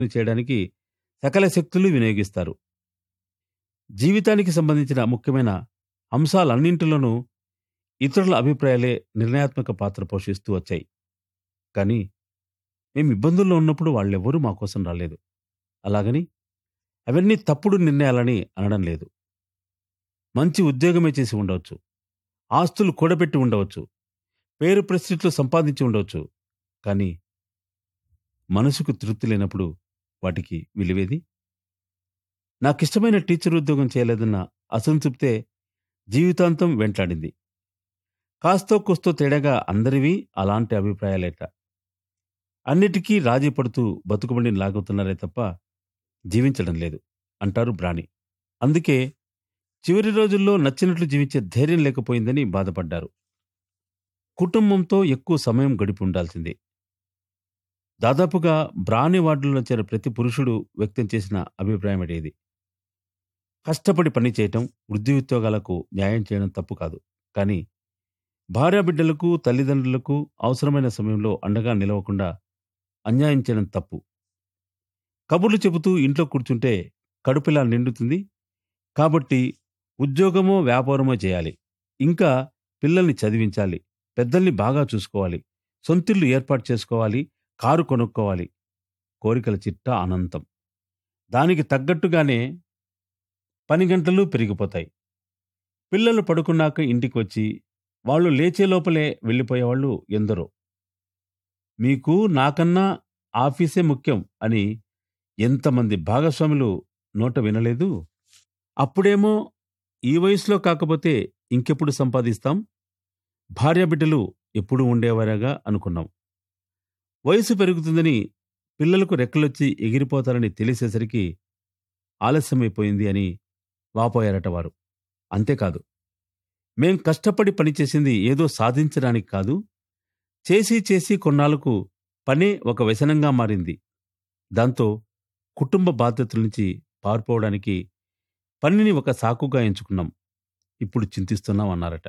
చేయడానికి సకల శక్తులు వినియోగిస్తారు జీవితానికి సంబంధించిన ముఖ్యమైన అంశాలన్నింటిలోనూ ఇతరుల అభిప్రాయాలే నిర్ణయాత్మక పాత్ర పోషిస్తూ వచ్చాయి కానీ మేము ఇబ్బందుల్లో ఉన్నప్పుడు వాళ్ళెవ్వరూ మా కోసం రాలేదు అలాగని అవన్నీ తప్పుడు నిర్ణయాలని అనడం లేదు మంచి ఉద్యోగమే చేసి ఉండవచ్చు ఆస్తులు కూడబెట్టి ఉండవచ్చు పేరు ప్రసిద్ధులు సంపాదించి ఉండవచ్చు కానీ మనసుకు తృప్తి లేనప్పుడు వాటికి విలువేది నాకిష్టమైన టీచర్ ఉద్యోగం చేయలేదన్న అసంతృప్తే జీవితాంతం వెంటాడింది కాస్తో కూస్తో తేడాగా అందరివి అలాంటి అభిప్రాయాలేట అన్నిటికీ రాజీ పడుతూ బతుకుబడిని లాగుతున్నారే తప్ప జీవించడం లేదు అంటారు బ్రాణి అందుకే చివరి రోజుల్లో నచ్చినట్లు జీవించే ధైర్యం లేకపోయిందని బాధపడ్డారు కుటుంబంతో ఎక్కువ సమయం గడిపి ఉండాల్సిందే దాదాపుగా బ్రాని వార్డులో చేరిన ప్రతి పురుషుడు వ్యక్తం చేసిన అభిప్రాయం అడేది కష్టపడి పని చేయటం వృద్ధి ఉద్యోగాలకు న్యాయం చేయడం తప్పు కాదు కానీ భార్యాబిడ్డలకు తల్లిదండ్రులకు అవసరమైన సమయంలో అండగా నిలవకుండా అన్యాయం చేయడం తప్పు కబుర్లు చెబుతూ ఇంట్లో కూర్చుంటే కడుపులా నిండుతుంది కాబట్టి ఉద్యోగమో వ్యాపారమో చేయాలి ఇంకా పిల్లల్ని చదివించాలి పెద్దల్ని బాగా చూసుకోవాలి సొంతిల్లు ఏర్పాటు చేసుకోవాలి కారు కొనుక్కోవాలి కోరికల చిట్టా అనంతం దానికి తగ్గట్టుగానే పని గంటలు పెరిగిపోతాయి పిల్లలు పడుకున్నాక ఇంటికి వచ్చి వాళ్ళు లేచే లోపలే వెళ్ళిపోయేవాళ్ళు ఎందరో మీకు నాకన్నా ఆఫీసే ముఖ్యం అని ఎంతమంది భాగస్వాములు నోట వినలేదు అప్పుడేమో ఈ వయసులో కాకపోతే ఇంకెప్పుడు సంపాదిస్తాం భార్యాబిడ్డలు ఎప్పుడు ఉండేవారగా అనుకున్నాం వయసు పెరుగుతుందని పిల్లలకు రెక్కలొచ్చి ఎగిరిపోతారని తెలిసేసరికి ఆలస్యమైపోయింది అని వాపోయారట వారు అంతేకాదు మేం కష్టపడి పనిచేసింది ఏదో సాధించడానికి కాదు చేసి చేసి కొన్నాళ్లకు పనే ఒక వ్యసనంగా మారింది దాంతో కుటుంబ బాధ్యతల నుంచి పారిపోవడానికి పనిని ఒక సాకుగా ఎంచుకున్నాం ఇప్పుడు చింతిస్తున్నాం అన్నారట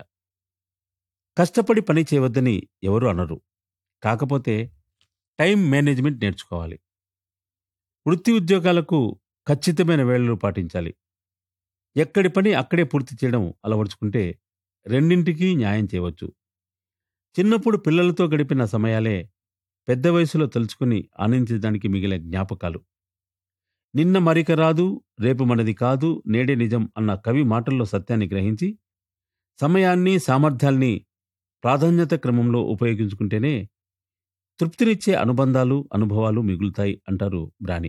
కష్టపడి పని చేయవద్దని ఎవరు అనరు కాకపోతే టైం మేనేజ్మెంట్ నేర్చుకోవాలి వృత్తి ఉద్యోగాలకు ఖచ్చితమైన వేళలు పాటించాలి ఎక్కడి పని అక్కడే పూర్తి చేయడం అలవరుచుకుంటే రెండింటికి న్యాయం చేయవచ్చు చిన్నప్పుడు పిల్లలతో గడిపిన సమయాలే పెద్ద వయసులో తలుచుకుని ఆనందించడానికి మిగిలే జ్ఞాపకాలు నిన్న మరిక రాదు రేపు మనది కాదు నేడే నిజం అన్న కవి మాటల్లో సత్యాన్ని గ్రహించి సమయాన్ని సామర్థ్యాల్ని ప్రాధాన్యత క్రమంలో ఉపయోగించుకుంటేనే తృప్తినిచ్చే అనుబంధాలు అనుభవాలు మిగులుతాయి అంటారు బ్రాని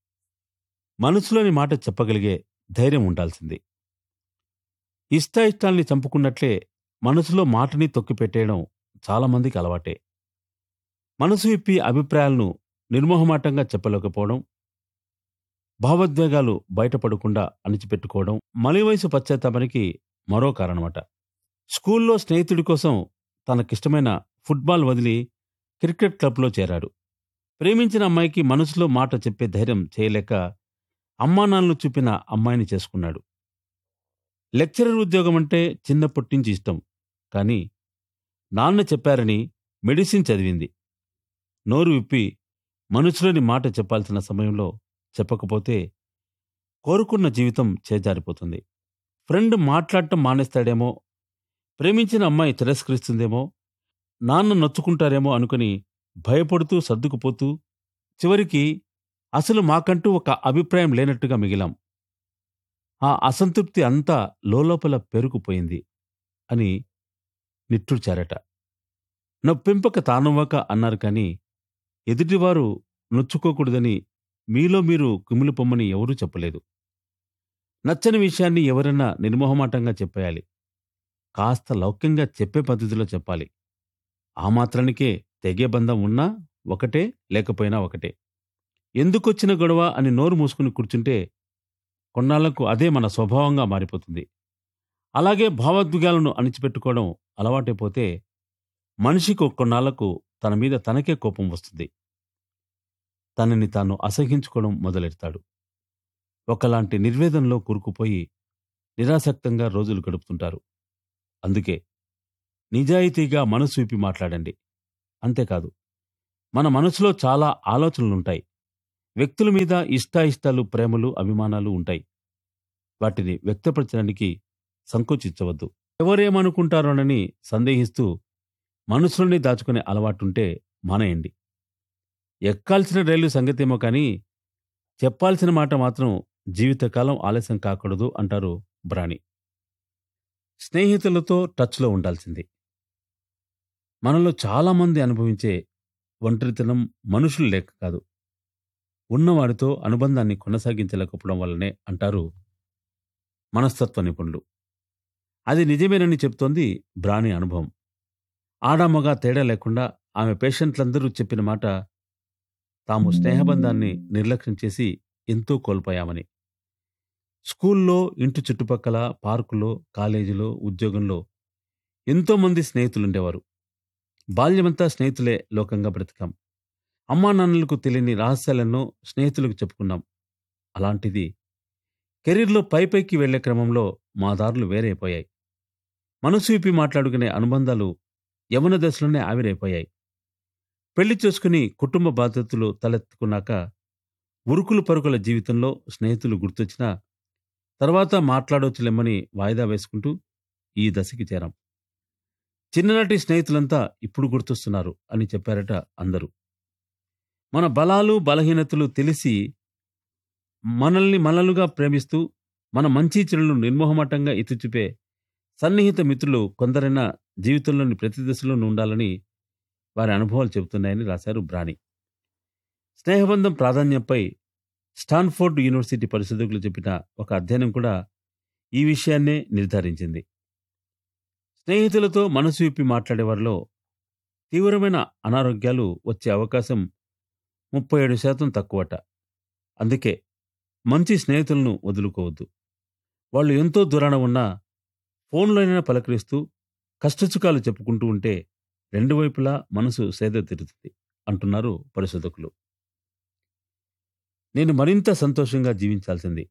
మనసులోని మాట చెప్పగలిగే ధైర్యం ఉండాల్సింది ఇష్టాయిష్టాల్ని చంపుకున్నట్లే మనసులో మాటని తొక్కిపెట్టేయడం చాలామందికి అలవాటే మనసు విప్పి అభిప్రాయాలను నిర్మోహమాటంగా చెప్పలేకపోవడం భావోద్వేగాలు బయటపడకుండా అణిచిపెట్టుకోవడం మలి వయసు పశ్చాత్తాపానికి మరో కారణమట స్కూల్లో స్నేహితుడి కోసం తనకిష్టమైన ఫుట్బాల్ వదిలి క్రికెట్ క్లబ్లో చేరాడు ప్రేమించిన అమ్మాయికి మనసులో మాట చెప్పే ధైర్యం చేయలేక అమ్మానాన్నలు చూపిన అమ్మాయిని చేసుకున్నాడు లెక్చరర్ ఉద్యోగం అంటే చిన్నప్పటి నుంచి ఇష్టం కానీ నాన్న చెప్పారని మెడిసిన్ చదివింది నోరు విప్పి మనసులోని మాట చెప్పాల్సిన సమయంలో చెప్పకపోతే కోరుకున్న జీవితం చేజారిపోతుంది ఫ్రెండ్ మాట్లాడటం మానేస్తాడేమో ప్రేమించిన అమ్మాయి తిరస్కరిస్తుందేమో నాన్న నొచ్చుకుంటారేమో అనుకుని భయపడుతూ సర్దుకుపోతూ చివరికి అసలు మాకంటూ ఒక అభిప్రాయం లేనట్టుగా మిగిలాం ఆ అసంతృప్తి అంతా లోలోపల పెరుకుపోయింది అని నిట్టూర్చారట నొప్పింపక తానవ్వక అన్నారు కాని ఎదుటివారు నొచ్చుకోకూడదని మీలో మీరు కుమిలిపొమ్మని ఎవరూ చెప్పలేదు నచ్చని విషయాన్ని ఎవరన్నా నిర్మోహమాటంగా చెప్పేయాలి కాస్త లౌక్యంగా చెప్పే పద్ధతిలో చెప్పాలి ఆ మాత్రానికే తెగే బంధం ఉన్నా ఒకటే లేకపోయినా ఒకటే ఎందుకొచ్చిన గొడవ అని నోరు మూసుకుని కూర్చుంటే కొన్నాళ్లకు అదే మన స్వభావంగా మారిపోతుంది అలాగే భావోద్వేగాలను అణిచిపెట్టుకోవడం అలవాటైపోతే మనిషికి కొన్నాళ్లకు తన మీద తనకే కోపం వస్తుంది తనని తాను అసహించుకోవడం మొదలెడతాడు ఒకలాంటి నిర్వేదంలో కూరుకుపోయి నిరాసక్తంగా రోజులు గడుపుతుంటారు అందుకే నిజాయితీగా మనసు విప్పి మాట్లాడండి అంతేకాదు మన మనసులో చాలా ఆలోచనలుంటాయి వ్యక్తుల మీద ఇష్టాయిష్టాలు ప్రేమలు అభిమానాలు ఉంటాయి వాటిని వ్యక్తపరచడానికి సంకోచించవద్దు ఎవరేమనుకుంటారోనని సందేహిస్తూ మనసులోనే దాచుకునే అలవాటుంటే మానేయండి ఎక్కాల్సిన రైలు సంగతేమో కానీ చెప్పాల్సిన మాట మాత్రం జీవితకాలం ఆలస్యం కాకూడదు అంటారు బ్రాణి స్నేహితులతో టచ్లో ఉండాల్సింది మనలో చాలామంది అనుభవించే ఒంటరితనం మనుషులు లేక కాదు ఉన్నవాడితో అనుబంధాన్ని కొనసాగించలేకపోవడం వల్లనే అంటారు మనస్తత్వ నిపుణులు అది నిజమేనని చెప్తోంది బ్రాణి అనుభవం ఆడామగ తేడా లేకుండా ఆమె పేషెంట్లందరూ చెప్పిన మాట తాము స్నేహబంధాన్ని నిర్లక్ష్యం చేసి ఎంతో కోల్పోయామని స్కూల్లో ఇంటి చుట్టుపక్కల పార్కులో కాలేజీలో ఉద్యోగంలో ఎంతోమంది స్నేహితులుండేవారు బాల్యమంతా స్నేహితులే లోకంగా బ్రతికాం అమ్మా నాన్నలకు తెలియని రహస్యాలను స్నేహితులకు చెప్పుకున్నాం అలాంటిది కెరీర్లో పైపైకి వెళ్లే క్రమంలో మా దారులు వేరైపోయాయి మనసు విప్పి మాట్లాడుకునే అనుబంధాలు యవన దశలోనే ఆవిరైపోయాయి పెళ్లి చేసుకుని కుటుంబ బాధ్యతలు తలెత్తుకున్నాక ఉరుకులు పరుకుల జీవితంలో స్నేహితులు గుర్తొచ్చినా తర్వాత మాట్లాడొచ్చులేమని వాయిదా వేసుకుంటూ ఈ దశకి చేరాం చిన్ననాటి స్నేహితులంతా ఇప్పుడు గుర్తొస్తున్నారు అని చెప్పారట అందరూ మన బలాలు బలహీనతలు తెలిసి మనల్ని మనలుగా ప్రేమిస్తూ మన మంచి చెడులను నిర్మోహమాటంగా ఎత్తిచూపే సన్నిహిత మిత్రులు కొందరైనా జీవితంలోని ప్రతి దశలోనూ ఉండాలని వారి అనుభవాలు చెబుతున్నాయని రాశారు బ్రాణి స్నేహబంధం ప్రాధాన్యంపై స్టాన్ఫోర్డ్ యూనివర్సిటీ పరిశోధకులు చెప్పిన ఒక అధ్యయనం కూడా ఈ విషయాన్నే నిర్ధారించింది స్నేహితులతో మనసు విప్పి మాట్లాడేవారిలో తీవ్రమైన అనారోగ్యాలు వచ్చే అవకాశం ముప్పై ఏడు శాతం తక్కువట అందుకే మంచి స్నేహితులను వదులుకోవద్దు వాళ్ళు ఎంతో దూరాన ఉన్నా ఫోన్లోనైనా పలకరిస్తూ కష్టసుఖాలు చెప్పుకుంటూ ఉంటే రెండు వైపులా మనసు సేద తీరుతుంది అంటున్నారు పరిశోధకులు నేను మరింత సంతోషంగా జీవించాల్సింది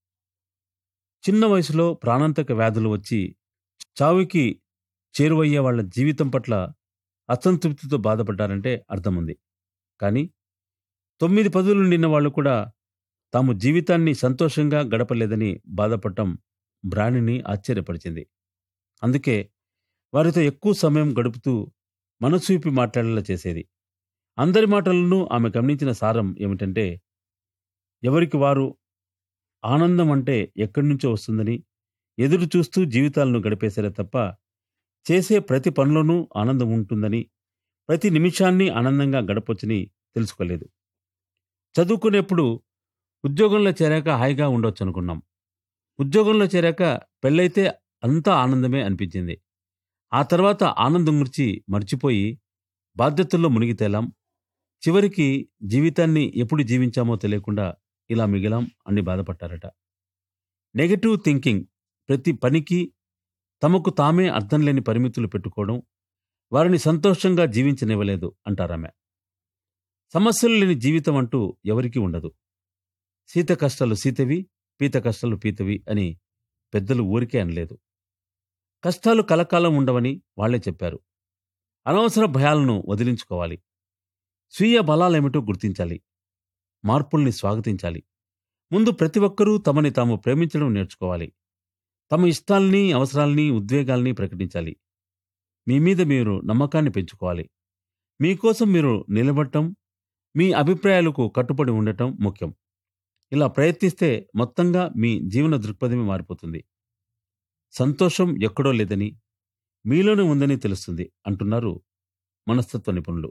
చిన్న వయసులో ప్రాణాంతక వ్యాధులు వచ్చి చావుకి చేరువయ్యే వాళ్ళ జీవితం పట్ల అసంతృప్తితో బాధపడ్డారంటే అర్థముంది కానీ తొమ్మిది పదులు నిన్న వాళ్ళు కూడా తాము జీవితాన్ని సంతోషంగా గడపలేదని బాధపడటం బ్రాణిని ఆశ్చర్యపరిచింది అందుకే వారితో ఎక్కువ సమయం గడుపుతూ మనసు విప్పి మాట్లాడేలా చేసేది అందరి మాటలను ఆమె గమనించిన సారం ఏమిటంటే ఎవరికి వారు ఆనందం అంటే ఎక్కడి నుంచో వస్తుందని ఎదురు చూస్తూ జీవితాలను గడిపేశారే తప్ప చేసే ప్రతి పనిలోనూ ఆనందం ఉంటుందని ప్రతి నిమిషాన్ని ఆనందంగా గడపొచ్చని తెలుసుకోలేదు చదువుకునేప్పుడు ఉద్యోగంలో చేరాక హాయిగా ఉండొచ్చు అనుకున్నాం ఉద్యోగంలో చేరాక పెళ్ళైతే అంతా ఆనందమే అనిపించింది ఆ తర్వాత ఆనందం గురించి మర్చిపోయి బాధ్యతల్లో మునిగి తేలాం చివరికి జీవితాన్ని ఎప్పుడు జీవించామో తెలియకుండా ఇలా మిగిలాం అని బాధపడ్డారట నెగటివ్ థింకింగ్ ప్రతి పనికి తమకు తామే అర్థం లేని పరిమితులు పెట్టుకోవడం వారిని సంతోషంగా జీవించనివ్వలేదు అంటారామె సమస్యలు లేని జీవితం అంటూ ఎవరికీ ఉండదు సీత కష్టాలు సీతవి పీత కష్టాలు పీతవి అని పెద్దలు ఊరికే అనలేదు కష్టాలు కలకాలం ఉండవని వాళ్లే చెప్పారు అనవసర భయాలను వదిలించుకోవాలి స్వీయ బలాలేమిటో గుర్తించాలి మార్పుల్ని స్వాగతించాలి ముందు ప్రతి ఒక్కరూ తమని తాము ప్రేమించడం నేర్చుకోవాలి తమ ఇష్టాల్ని అవసరాల్ని ఉద్వేగాల్ని ప్రకటించాలి మీ మీద మీరు నమ్మకాన్ని పెంచుకోవాలి మీకోసం మీరు నిలబడటం మీ అభిప్రాయాలకు కట్టుబడి ఉండటం ముఖ్యం ఇలా ప్రయత్నిస్తే మొత్తంగా మీ జీవన దృక్పథమే మారిపోతుంది సంతోషం ఎక్కడో లేదని మీలోనే ఉందని తెలుస్తుంది అంటున్నారు మనస్తత్వ నిపుణులు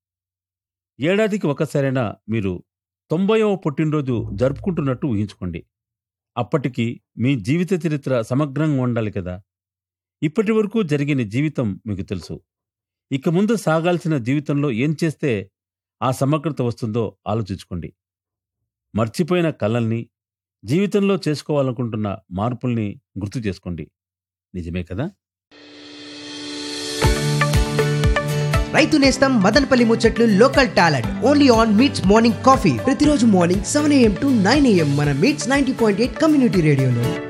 ఏడాదికి ఒకసారైనా మీరు తొంభైవ పుట్టినరోజు జరుపుకుంటున్నట్టు ఊహించుకోండి అప్పటికి మీ జీవిత చరిత్ర సమగ్రంగా ఉండాలి కదా ఇప్పటి వరకు జరిగిన జీవితం మీకు తెలుసు ఇక ముందు సాగాల్సిన జీవితంలో ఏం చేస్తే ఆ సమగ్రత వస్తుందో ఆలోచించుకోండి మర్చిపోయిన కళల్ని జీవితంలో చేసుకోవాలనుకుంటున్న మార్పుల్ని గుర్తు చేసుకోండి నిజమే కదా రైతు నేస్తం మదనపల్లి ముచ్చట్లు local talent only on Meets morning coffee ప్రతిరోజు morning seven AM to nine AM మన Meets ninety point eight community రేడియోలో